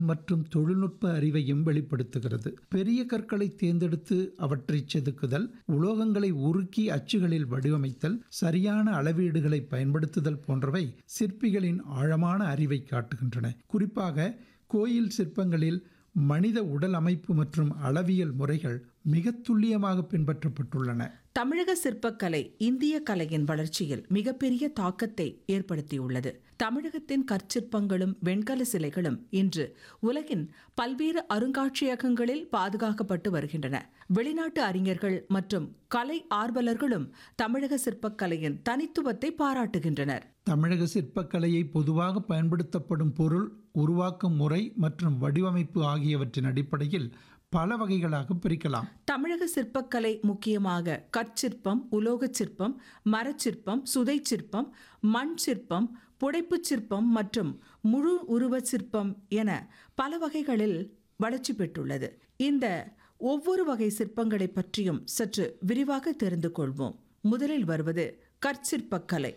மற்றும் தொழில்நுட்ப அறிவையும் வெளிப்படுத்துகிறது பெரிய கற்களை தேர்ந்தெடுத்து அவற்றை செதுக்குதல் உலோகங்களை உருக்கி அச்சுகளில் வடிவமைத்தல் சரியான அளவீடுகளை பயன்படுத்துதல் போன்றவை சிற்பிகளின் ஆழமான அறிவை காட்டுகின்றன குறிப்பாக கோயில் சிற்பங்களில் மனித உடல் அமைப்பு மற்றும் அளவியல் முறைகள் மிக துல்லியமாக பின்பற்றப்பட்டுள்ளன தமிழக சிற்பக்கலை இந்திய கலையின் வளர்ச்சியில் மிகப்பெரிய தாக்கத்தை ஏற்படுத்தியுள்ளது தமிழகத்தின் கற்சிற்பங்களும் வெண்கல சிலைகளும் இன்று உலகின் பல்வேறு அருங்காட்சியகங்களில் பாதுகாக்கப்பட்டு வருகின்றன வெளிநாட்டு அறிஞர்கள் மற்றும் கலை ஆர்வலர்களும் தமிழக சிற்பக்கலையின் தனித்துவத்தை பாராட்டுகின்றனர் தமிழக சிற்பக்கலையை பொதுவாக பயன்படுத்தப்படும் பொருள் உருவாக்கும் முறை மற்றும் வடிவமைப்பு ஆகியவற்றின் அடிப்படையில் பல வகைகளாக பிரிக்கலாம் தமிழக சிற்பக்கலை முக்கியமாக கற்சிற்பம் உலோகச் சிற்பம் மரச்சிற்பம் சுதை சிற்பம் மண் சிற்பம் புடைப்புச் சிற்பம் மற்றும் முழு உருவச் சிற்பம் என பல வகைகளில் வளர்ச்சி பெற்றுள்ளது இந்த ஒவ்வொரு வகை சிற்பங்களை பற்றியும் சற்று விரிவாக தெரிந்து கொள்வோம் முதலில் வருவது கற்சிற்பக்கலை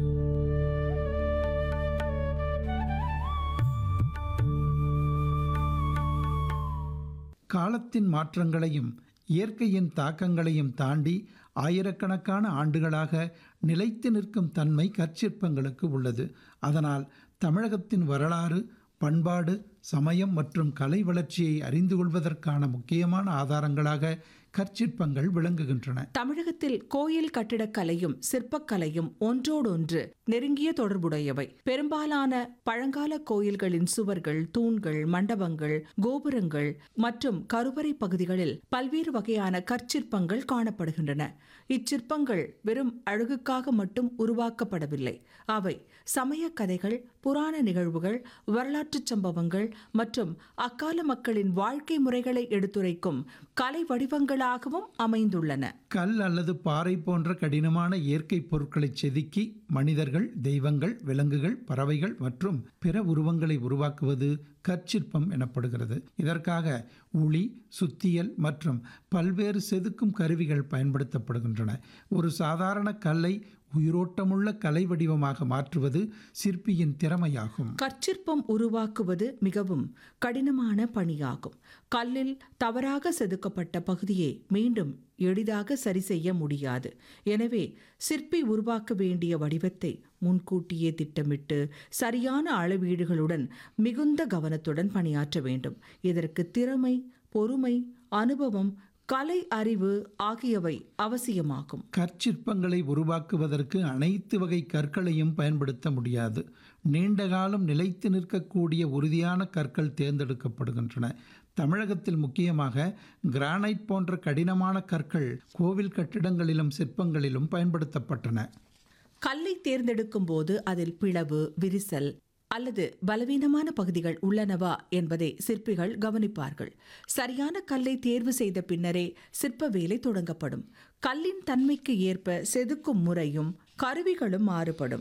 காலத்தின் மாற்றங்களையும் இயற்கையின் தாக்கங்களையும் தாண்டி ஆயிரக்கணக்கான ஆண்டுகளாக நிலைத்து நிற்கும் தன்மை கற்சிற்பங்களுக்கு உள்ளது அதனால் தமிழகத்தின் வரலாறு பண்பாடு சமயம் மற்றும் கலை வளர்ச்சியை அறிந்து கொள்வதற்கான முக்கியமான ஆதாரங்களாக கற்சிற்பங்கள் விளங்குகின்றன தமிழகத்தில் கோயில் கட்டிடக்கலையும் சிற்பக்கலையும் ஒன்றோடொன்று நெருங்கிய தொடர்புடையவை பெரும்பாலான பழங்கால கோயில்களின் சுவர்கள் தூண்கள் மண்டபங்கள் கோபுரங்கள் மற்றும் கருவறை பகுதிகளில் பல்வேறு வகையான கற்சிற்பங்கள் காணப்படுகின்றன இச்சிற்பங்கள் வெறும் அழகுக்காக மட்டும் உருவாக்கப்படவில்லை அவை சமய கதைகள் புராண நிகழ்வுகள் வரலாற்றுச் சம்பவங்கள் மற்றும் அக்கால மக்களின் வாழ்க்கை முறைகளை எடுத்துரைக்கும் கலை வடிவங்களாகவும் அமைந்துள்ளன கல் அல்லது பாறை போன்ற கடினமான இயற்கை பொருட்களை செதுக்கி மனிதர்கள் தெய்வங்கள் விலங்குகள் பறவைகள் மற்றும் பிற உருவங்களை உருவாக்குவது கற்சிற்பம் எனப்படுகிறது இதற்காக உளி சுத்தியல் மற்றும் பல்வேறு செதுக்கும் கருவிகள் பயன்படுத்தப்படுகின்றன ஒரு சாதாரண கல்லை உயிரோட்டமுள்ள கலை வடிவமாக மாற்றுவது சிற்பியின் திறமையாகும் கற்சிற்பம் உருவாக்குவது மிகவும் கடினமான பணியாகும் கல்லில் தவறாக செதுக்கப்பட்ட பகுதியை மீண்டும் எளிதாக சரி செய்ய முடியாது எனவே சிற்பி உருவாக்க வேண்டிய வடிவத்தை முன்கூட்டியே திட்டமிட்டு சரியான அளவீடுகளுடன் மிகுந்த கவனத்துடன் பணியாற்ற வேண்டும் இதற்கு திறமை பொறுமை அனுபவம் கலை அறிவு ஆகியவை அவசியமாகும் கற்சிற்பங்களை உருவாக்குவதற்கு அனைத்து வகை கற்களையும் பயன்படுத்த முடியாது நீண்ட காலம் நிலைத்து நிற்கக்கூடிய உறுதியான கற்கள் தேர்ந்தெடுக்கப்படுகின்றன தமிழகத்தில் முக்கியமாக கிரானைட் போன்ற கடினமான கற்கள் கோவில் கட்டிடங்களிலும் சிற்பங்களிலும் பயன்படுத்தப்பட்டன கல்லை தேர்ந்தெடுக்கும் போது அதில் பிளவு விரிசல் அல்லது பலவீனமான பகுதிகள் உள்ளனவா என்பதை சிற்பிகள் கவனிப்பார்கள் சரியான கல்லை தேர்வு செய்த பின்னரே சிற்ப வேலை தொடங்கப்படும் கல்லின் தன்மைக்கு ஏற்ப செதுக்கும் முறையும் கருவிகளும் மாறுபடும்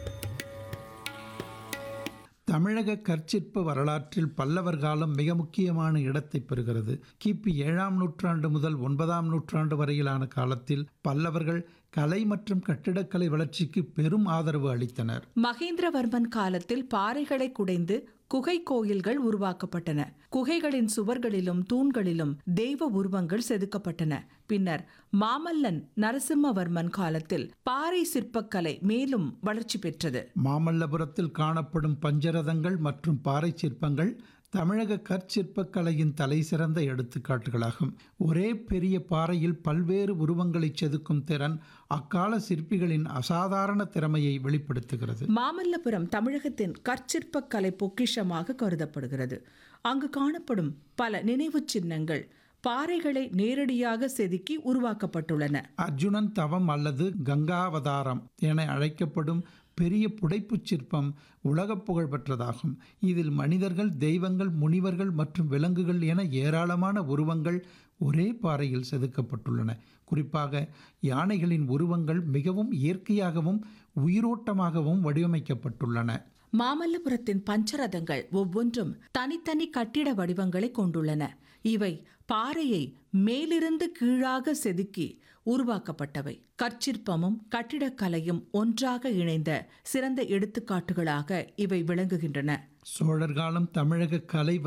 தமிழக கற்சிற்ப வரலாற்றில் பல்லவர் காலம் மிக முக்கியமான இடத்தை பெறுகிறது கிபி ஏழாம் நூற்றாண்டு முதல் ஒன்பதாம் நூற்றாண்டு வரையிலான காலத்தில் பல்லவர்கள் கலை மற்றும் கட்டிடக்கலை வளர்ச்சிக்கு பெரும் ஆதரவு அளித்தனர் மகேந்திரவர்மன் காலத்தில் பாறைகளை குடைந்து குகை கோயில்கள் உருவாக்கப்பட்டன குகைகளின் சுவர்களிலும் தூண்களிலும் தெய்வ உருவங்கள் செதுக்கப்பட்டன பின்னர் மாமல்லன் நரசிம்மவர்மன் காலத்தில் பாறை சிற்பக்கலை மேலும் வளர்ச்சி பெற்றது மாமல்லபுரத்தில் காணப்படும் பஞ்சரதங்கள் மற்றும் பாறை சிற்பங்கள் தமிழக கற்சிற்பக்கலையின் தலைசிறந்த எடுத்துக்காட்டுகளாகும் ஒரே பெரிய பாறையில் பல்வேறு உருவங்களை செதுக்கும் திறன் அக்கால சிற்பிகளின் அசாதாரண திறமையை வெளிப்படுத்துகிறது மாமல்லபுரம் தமிழகத்தின் கற்சிற்பக்கலை பொக்கிஷமாக கருதப்படுகிறது அங்கு காணப்படும் பல நினைவுச் சின்னங்கள் பாறைகளை நேரடியாக செதுக்கி உருவாக்கப்பட்டுள்ளன அர்ஜுனன் தவம் அல்லது கங்காவதாரம் என அழைக்கப்படும் பெரிய புடைப்புச் சிற்பம் உலகப் புகழ் பெற்றதாகும் இதில் மனிதர்கள் தெய்வங்கள் முனிவர்கள் மற்றும் விலங்குகள் என ஏராளமான உருவங்கள் ஒரே பாறையில் செதுக்கப்பட்டுள்ளன குறிப்பாக யானைகளின் உருவங்கள் மிகவும் இயற்கையாகவும் உயிரோட்டமாகவும் வடிவமைக்கப்பட்டுள்ளன மாமல்லபுரத்தின் பஞ்சரதங்கள் ஒவ்வொன்றும் தனித்தனி கட்டிட வடிவங்களை கொண்டுள்ளன இவை பாறையை மேலிருந்து கீழாக செதுக்கி உருவாக்கப்பட்டவை கற்சிற்பமும் கட்டிடக்கலையும் ஒன்றாக இணைந்த சிறந்த எடுத்துக்காட்டுகளாக இவை விளங்குகின்றன சோழர் காலம் தமிழக கலை